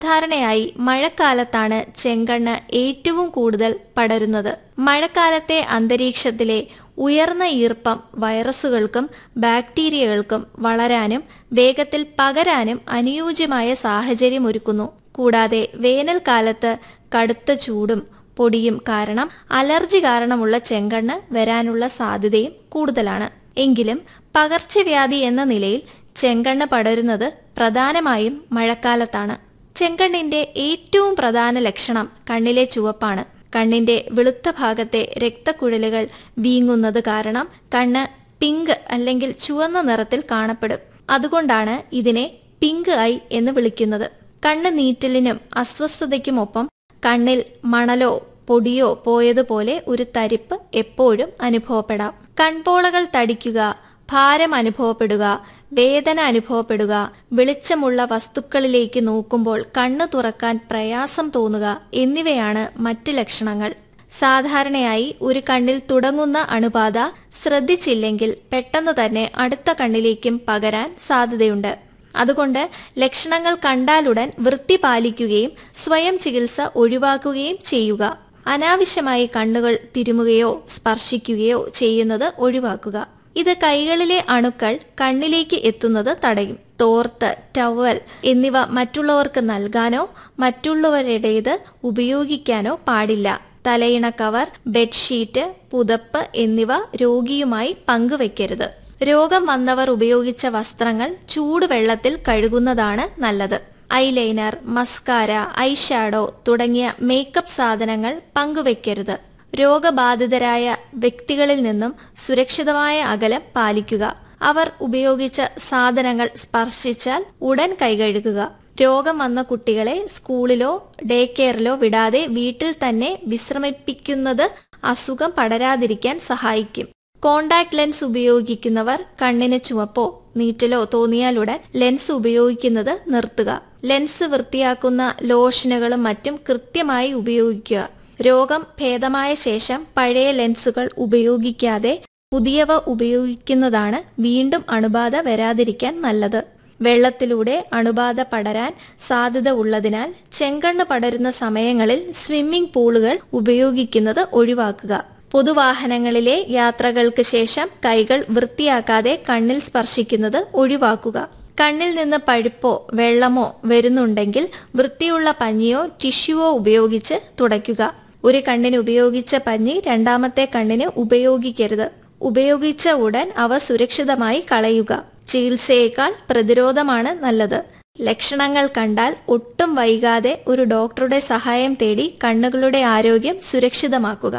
സാധാരണയായി മഴക്കാലത്താണ് ചെങ്കണ്ണ് ഏറ്റവും കൂടുതൽ പടരുന്നത് മഴക്കാലത്തെ അന്തരീക്ഷത്തിലെ ഉയർന്ന ഈർപ്പം വൈറസുകൾക്കും ബാക്ടീരിയകൾക്കും വളരാനും വേഗത്തിൽ പകരാനും അനുയോജ്യമായ സാഹചര്യം ഒരുക്കുന്നു കൂടാതെ വേനൽക്കാലത്ത് കടുത്ത ചൂടും പൊടിയും കാരണം അലർജി കാരണമുള്ള ചെങ്കണ്ണ് വരാനുള്ള സാധ്യതയും കൂടുതലാണ് എങ്കിലും പകർച്ചവ്യാധി എന്ന നിലയിൽ ചെങ്കണ്ണ് പടരുന്നത് പ്രധാനമായും മഴക്കാലത്താണ് ചെങ്കണ്ണിന്റെ ഏറ്റവും പ്രധാന ലക്ഷണം കണ്ണിലെ ചുവപ്പാണ് കണ്ണിന്റെ വെളുത്ത ഭാഗത്തെ രക്തക്കുഴലുകൾ വീങ്ങുന്നത് കാരണം കണ്ണ് പിങ്ക് അല്ലെങ്കിൽ ചുവന്ന നിറത്തിൽ കാണപ്പെടും അതുകൊണ്ടാണ് ഇതിനെ പിങ്ക് ഐ എന്ന് വിളിക്കുന്നത് കണ്ണ് നീറ്റലിനും അസ്വസ്ഥതയ്ക്കുമൊപ്പം കണ്ണിൽ മണലോ പൊടിയോ പോയതുപോലെ ഒരു തരിപ്പ് എപ്പോഴും അനുഭവപ്പെടാം കൺപോളകൾ തടിക്കുക ഭാരം അനുഭവപ്പെടുക വേദന അനുഭവപ്പെടുക വെളിച്ചമുള്ള വസ്തുക്കളിലേക്ക് നോക്കുമ്പോൾ കണ്ണു തുറക്കാൻ പ്രയാസം തോന്നുക എന്നിവയാണ് മറ്റ് ലക്ഷണങ്ങൾ സാധാരണയായി ഒരു കണ്ണിൽ തുടങ്ങുന്ന അണുബാധ ശ്രദ്ധിച്ചില്ലെങ്കിൽ പെട്ടെന്ന് തന്നെ അടുത്ത കണ്ണിലേക്കും പകരാൻ സാധ്യതയുണ്ട് അതുകൊണ്ട് ലക്ഷണങ്ങൾ കണ്ടാലുടൻ വൃത്തി പാലിക്കുകയും സ്വയം ചികിത്സ ഒഴിവാക്കുകയും ചെയ്യുക അനാവശ്യമായി കണ്ണുകൾ തിരുമുകയോ സ്പർശിക്കുകയോ ചെയ്യുന്നത് ഒഴിവാക്കുക ഇത് കൈകളിലെ അണുക്കൾ കണ്ണിലേക്ക് എത്തുന്നത് തടയും തോർത്ത് ടവൽ എന്നിവ മറ്റുള്ളവർക്ക് നൽകാനോ മറ്റുള്ളവരുടേത് ഉപയോഗിക്കാനോ പാടില്ല തലയിണ കവർ ബെഡ്ഷീറ്റ് പുതപ്പ് എന്നിവ രോഗിയുമായി പങ്കുവെക്കരുത് രോഗം വന്നവർ ഉപയോഗിച്ച വസ്ത്രങ്ങൾ ചൂടുവെള്ളത്തിൽ കഴുകുന്നതാണ് നല്ലത് ഐലൈനർ മസ്കാര ഐഷാഡോ തുടങ്ങിയ മേക്കപ്പ് സാധനങ്ങൾ പങ്കുവെക്കരുത് രോഗബാധിതരായ വ്യക്തികളിൽ നിന്നും സുരക്ഷിതമായ അകലം പാലിക്കുക അവർ ഉപയോഗിച്ച സാധനങ്ങൾ സ്പർശിച്ചാൽ ഉടൻ കൈകഴുകുക രോഗം വന്ന കുട്ടികളെ സ്കൂളിലോ ഡേ കെയറിലോ വിടാതെ വീട്ടിൽ തന്നെ വിശ്രമിപ്പിക്കുന്നത് അസുഖം പടരാതിരിക്കാൻ സഹായിക്കും കോണ്ടാക്ട് ലെൻസ് ഉപയോഗിക്കുന്നവർ കണ്ണിന് ചുവപ്പോ നീറ്റലോ തോന്നിയാലുടൻ ലെൻസ് ഉപയോഗിക്കുന്നത് നിർത്തുക ലെൻസ് വൃത്തിയാക്കുന്ന ലോഷനുകളും മറ്റും കൃത്യമായി ഉപയോഗിക്കുക രോഗം ഭേദമായ ശേഷം പഴയ ലെൻസുകൾ ഉപയോഗിക്കാതെ പുതിയവ ഉപയോഗിക്കുന്നതാണ് വീണ്ടും അണുബാധ വരാതിരിക്കാൻ നല്ലത് വെള്ളത്തിലൂടെ അണുബാധ പടരാൻ സാധ്യത ഉള്ളതിനാൽ ചെങ്കണ്ണ് പടരുന്ന സമയങ്ങളിൽ സ്വിമ്മിംഗ് പൂളുകൾ ഉപയോഗിക്കുന്നത് ഒഴിവാക്കുക പൊതുവാഹനങ്ങളിലെ യാത്രകൾക്ക് ശേഷം കൈകൾ വൃത്തിയാക്കാതെ കണ്ണിൽ സ്പർശിക്കുന്നത് ഒഴിവാക്കുക കണ്ണിൽ നിന്ന് പഴുപ്പോ വെള്ളമോ വരുന്നുണ്ടെങ്കിൽ വൃത്തിയുള്ള പഞ്ഞിയോ ടിഷ്യുവോ ഉപയോഗിച്ച് തുടയ്ക്കുക ഒരു കണ്ണിന് ഉപയോഗിച്ച പഞ്ഞി രണ്ടാമത്തെ കണ്ണിന് ഉപയോഗിക്കരുത് ഉപയോഗിച്ച ഉടൻ അവ സുരക്ഷിതമായി കളയുക ചികിത്സയേക്കാൾ പ്രതിരോധമാണ് നല്ലത് ലക്ഷണങ്ങൾ കണ്ടാൽ ഒട്ടും വൈകാതെ ഒരു ഡോക്ടറുടെ സഹായം തേടി കണ്ണുകളുടെ ആരോഗ്യം സുരക്ഷിതമാക്കുക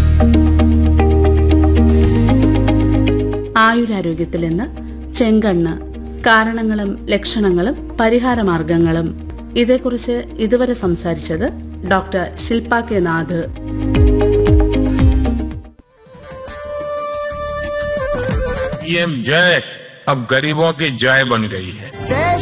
ആയുരാരോഗ്യത്തിൽ നിന്ന് ചെങ്കണ്ണ് കാരണങ്ങളും ലക്ഷണങ്ങളും പരിഹാരമാർഗങ്ങളും ഇതേക്കുറിച്ച് ഇതുവരെ സംസാരിച്ചത് doctor Shilpa K Nath PM जय अब गरीबों की जय बन गई है